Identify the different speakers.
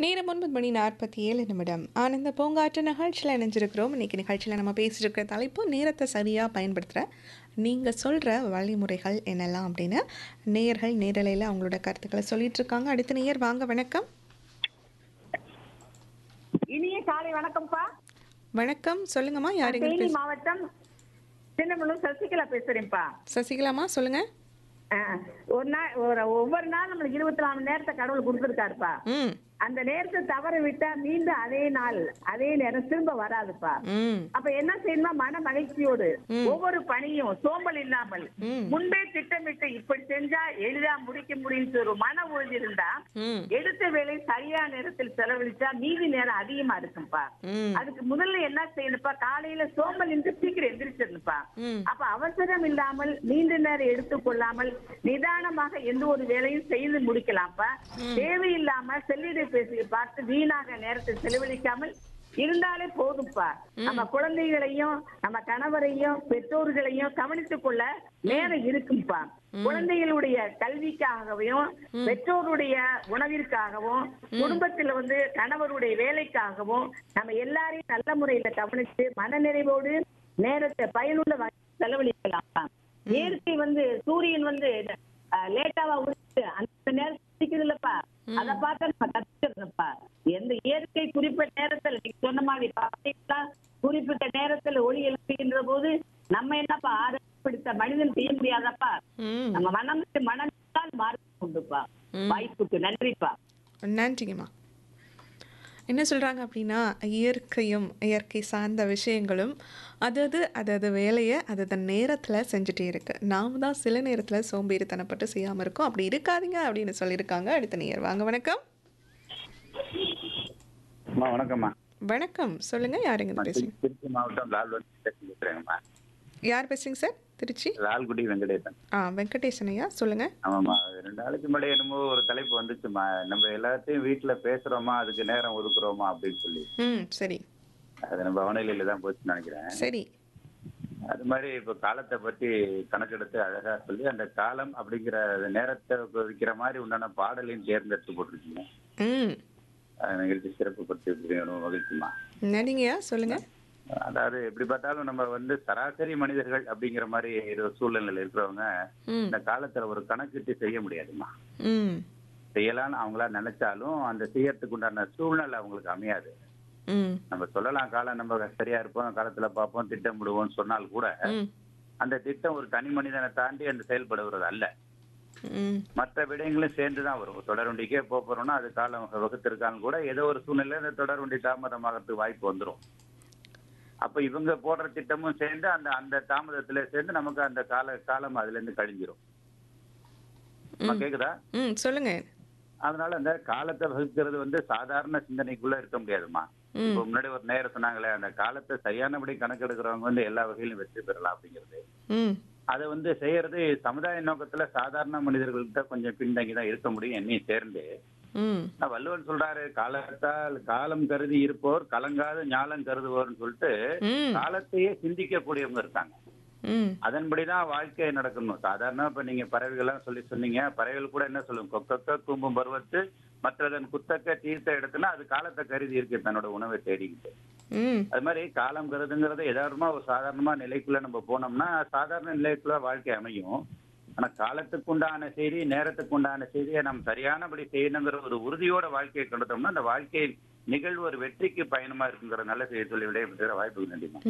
Speaker 1: நேரம் ஒன்பது மணி நாற்பத்தி ஏழு நிமிடம் ஆனந்த பூங்காற்று நிகழ்ச்சியில் இணைஞ்சிருக்கிறோம் இன்னைக்கு நிகழ்ச்சியில் நம்ம பேசிட்டு இருக்கிற தலைப்பு நேரத்தை சரியாக பயன்படுத்துகிற நீங்கள் சொல்கிற வழிமுறைகள் என்னெல்லாம் அப்படின்னு நேயர்கள் நேரலையில் அவங்களோட கருத்துக்களை சொல்லிட்டு இருக்காங்க அடுத்த நேயர் வாங்க வணக்கம்
Speaker 2: இனிய காலை வணக்கம்ப்பா
Speaker 1: வணக்கம் சொல்லுங்கம்மா யாருங்க
Speaker 2: தேனி
Speaker 1: பேச
Speaker 2: மாவட்டம் சின்னமலூர் சசிகலா பேசுறேன்ப்பா
Speaker 1: சசிகலாமா சொல்லுங்க
Speaker 2: ஆ, ஒரு நாள் ஒரு ஒவ்வொரு நாள் நம்மளுக்கு இருபத்தி நாலு மணி நேரத்தை கடவுள் கொடுத்துருக்காருப்பா
Speaker 1: ம்
Speaker 2: அந்த நேரத்தை தவற விட்டா மீண்டும் அதே நாள் அதே நேரம் திரும்ப வராதுப்பா
Speaker 1: ம்
Speaker 2: அப்ப என்ன செய்யணுமா மன மகிழ்ச்சியோடு ஒவ்வொரு பணியும் சோம்பல் இல்லாமல்
Speaker 1: ம்.
Speaker 2: முன்பே திட்டமிட்டு இப்படி செஞ்சா எளிதா முடிக்க முடியும் ஒரு மன உறுதி இருந்தா
Speaker 1: ம்
Speaker 2: எடுத்த வேலை சரியான நேரத்தில் செலவழிச்சா மீதி நேரம் அதிகமா இருக்கும்பா
Speaker 1: ம்
Speaker 2: அதுக்கு முதல்ல என்ன செய்யணும்ப்பா காலையில சோம்பல் இருந்து சீக்கிரம் எந்திரிச்சிடணும்ப்பா
Speaker 1: ம்
Speaker 2: அப்ப அவசரம் இல்லாமல் நீண்ட நேரம் எடுத்துக்கொள்ளாமல் நிதானமாக எந்த ஒரு வேலையும் செய்து முடிக்கலாம்ப்பா தேவையில்லாம செல்லிடை பேசி பார்த்து வீணாக நேரத்தை செலவழிக்காமல் இருந்தாலே போதும்ப்பா நம்ம குழந்தைகளையும் நம்ம கணவரையும் பெற்றோர்களையும் கவனித்துக் கொள்ள நேரம் இருக்கும்பா குழந்தைகளுடைய கல்விக்காகவும் பெற்றோருடைய உணவிற்காகவும் குடும்பத்துல வந்து கணவருடைய வேலைக்காகவும் நம்ம எல்லாரையும் நல்ல முறையில கவனித்து மனநிறைவோடு நேரத்தை பயனுள்ள வகையில் செலவழிக்கலாம் இயற்கை வந்து சூரியன் வந்து லேட்டாவா உதித்து அந்த நேரத்தில் உதிக்குது இல்லப்பா அதை பார்த்து நம்ம கத்துக்கிறதுப்பா எந்த இயற்கை குறிப்பிட்ட நேரத்துல நீங்க சொன்ன மாதிரி பார்த்தீங்கன்னா குறிப்பிட்ட நேரத்துல ஒளி எழுப்புகின்ற போது நம்ம என்னப்பா ஆறு பிடித்த மனிதன் செய்ய முடியாதப்பா
Speaker 1: ம்
Speaker 2: நம்ம மனம் மனத்தால் மார்க்கம் உண்டுப்பா வாய்ப்புக்கு நன்றிப்பா
Speaker 1: நன்றிங்கம்மா என்ன சொல்கிறாங்க அப்படின்னா இயற்கையும் இயற்கை சார்ந்த விஷயங்களும் அதது அதது வேலையை அதது நேரத்தில் செஞ்சுட்டே இருக்கு நாம் தான் சில நேரத்தில் சோம்பேறித்தனப்பட்டு செய்யாமல் இருக்கோம் அப்படி இருக்காதீங்க அப்படின்னு சொல்லியிருக்காங்க அடுத்த நேயர் வாங்க வணக்கம்
Speaker 3: அம்மா வணக்கம்மா
Speaker 1: வணக்கம் சொல்லுங்கள் யாருங்க
Speaker 3: நான்
Speaker 1: பேசுங்க
Speaker 3: திரு- திருச்சி மாவட்டம் லால்குடி பேசுறேங்கம்மா
Speaker 1: யார் பேசுங்க சார் திருச்சி
Speaker 3: லால்குடி வெங்கடேசன்
Speaker 1: ஆ வெங்கடேசன் ஐயா சொல்லுங்கள்
Speaker 3: ஆமாம்மா அது ரெண்டு நாளைக்கு முன்னாடி என்னமோ ஒரு தலைப்பு வந்துச்சுமா நம்ம எல்லாத்தையும் வீட்டுல பேசுறோமா அதுக்கு நேரம் ஒதுக்குறோமா அப்படின்னு சொல்லி
Speaker 1: ம் சரி
Speaker 3: அது நம்ம வானிலையில தான் போச்சுன்னு நினைக்கிறேன்
Speaker 1: சரி
Speaker 3: அது மாதிரி இப்ப காலத்தை பத்தி கணக்கெடுத்து அழகா சொல்லி அந்த காலம் அப்படிங்கிற நேரத்தை வைக்கிற மாதிரி உண்டான பாடலையும் தேர்ந்தெடுத்து போட்டிருக்கீங்க
Speaker 1: ம்
Speaker 3: அது நிகழ்ச்சி சிறப்பு படுத்தி மகிழ்ச்சிமா
Speaker 1: நடிங்கய்யா சொல்லுங்கள்
Speaker 3: அதாவது எப்படி பார்த்தாலும் நம்ம வந்து சராசரி மனிதர்கள் அப்படிங்கிற மாதிரி ஒரு சூழ்நிலையில இருக்கிறவங்க
Speaker 1: ம்
Speaker 3: இந்த காலத்துல ஒரு கணக்கிட்டு செய்ய முடியாதுமா
Speaker 1: ம்
Speaker 3: செய்யலாம்னு அவங்களா நினைச்சாலும் அந்த செய்யறதுக்கு உண்டான சூழ்நிலை அவங்களுக்கு அமையாது
Speaker 1: ம்
Speaker 3: நம்ம சொல்லலாம் காலம் நம்ம சரியா இருப்போம் காலத்துல பார்ப்போம் திட்டமிடுவோம்னு சொன்னால் கூட
Speaker 1: ம்
Speaker 3: அந்த திட்டம் ஒரு தனி மனிதனை தாண்டி அந்த செயல்படுவது அல்ல
Speaker 1: ம்
Speaker 3: மற்ற விடயங்களும் சேர்ந்து தான் வரும் தொடர்வண்டிக்கே போக போறோம்னா அது காலம் வகுத்திருக்காலும் கூட ஏதோ ஒரு சூழ்நிலை அந்த தொடர்வண்டி தாமதமாகறதுக்கு வாய்ப்பு வந்துரும் அப்ப இவங்க போடுற திட்டமும் சேர்ந்து அந்த அந்த தாமதத்துல சேர்ந்து நமக்கு அந்த கால காலம் அதுல இருந்து கழிஞ்சிரும் அம்மா, கேக்குதா
Speaker 1: ம் சொல்லுங்கள்
Speaker 3: அதனால அந்த காலத்தை வகுக்கிறது வந்து சாதாரண சிந்தனைக்குள்ள இருக்க முடியாதுமா
Speaker 1: ம்
Speaker 3: இப்போ முன்னாடி ஒரு நேரம் சொன்னாங்களே அந்த காலத்தை சரியானபடி கணக்கெடுக்கிறவங்க வந்து எல்லா வகையிலும் வெற்றி பெறலாம் அப்படிங்கிறது
Speaker 1: ம்
Speaker 3: அதை வந்து செய்யறது சமுதாய நோக்கத்துல சாதாரண மனிதர்கள்ட்ட கொஞ்சம் பின்தங்கி தான் இருக்க முடியும் என்னையும் சேர்ந்து
Speaker 1: ம்
Speaker 3: ஆனா வள்ளுவன் சொல்றாரு காலத்தால் காலம் கருதி இருப்போர் கலங்காத ஞாலம் கருதுவோர்னு சொல்லிட்டு
Speaker 1: ம்
Speaker 3: காலத்தையே சிந்திக்கக்கூடியவங்க இருக்காங்க
Speaker 1: ம்
Speaker 3: அதன்படிதான் வாழ்க்கை நடக்கணும் சாதாரண இப்ப நீங்க பறவைகள்லாம் சொல்லி சொன்னீங்க பறவைகள் கூட என்ன சொல்லும் கொக்கக்க கூம்பும் பருவத்து மற்றதன் குத்தக்க தீர்த்த இடத்துல அது காலத்தை கருதி இருக்கு தன்னோட உணவை தேடிக்கிட்டு
Speaker 1: ம்
Speaker 3: அது மாதிரி காலம் கருதுங்கிறது எதார்த்தமா ஒரு சாதாரணமா நிலைக்குள்ள நம்ம போனோம்னா சாதாரண நிலைக்குள்ள வாழ்க்கை அமையும் ஆனா காலத்துக்கு உண்டான செய்தி நேரத்துக்கு உண்டான செய்தியை நம்ம சரியானபடி செய்யணுங்கிற ஒரு உறுதியோட வாழ்க்கையை கொண்டுட்டோம்னா அந்த வாழ்க்கை நிகழ்வு ஒரு வெற்றிக்கு பயணமா இருக்குங்கிற நல்ல செய்தி சொல்லி விடைபெற்ற வாய்ப்புக்கு நன்றிமா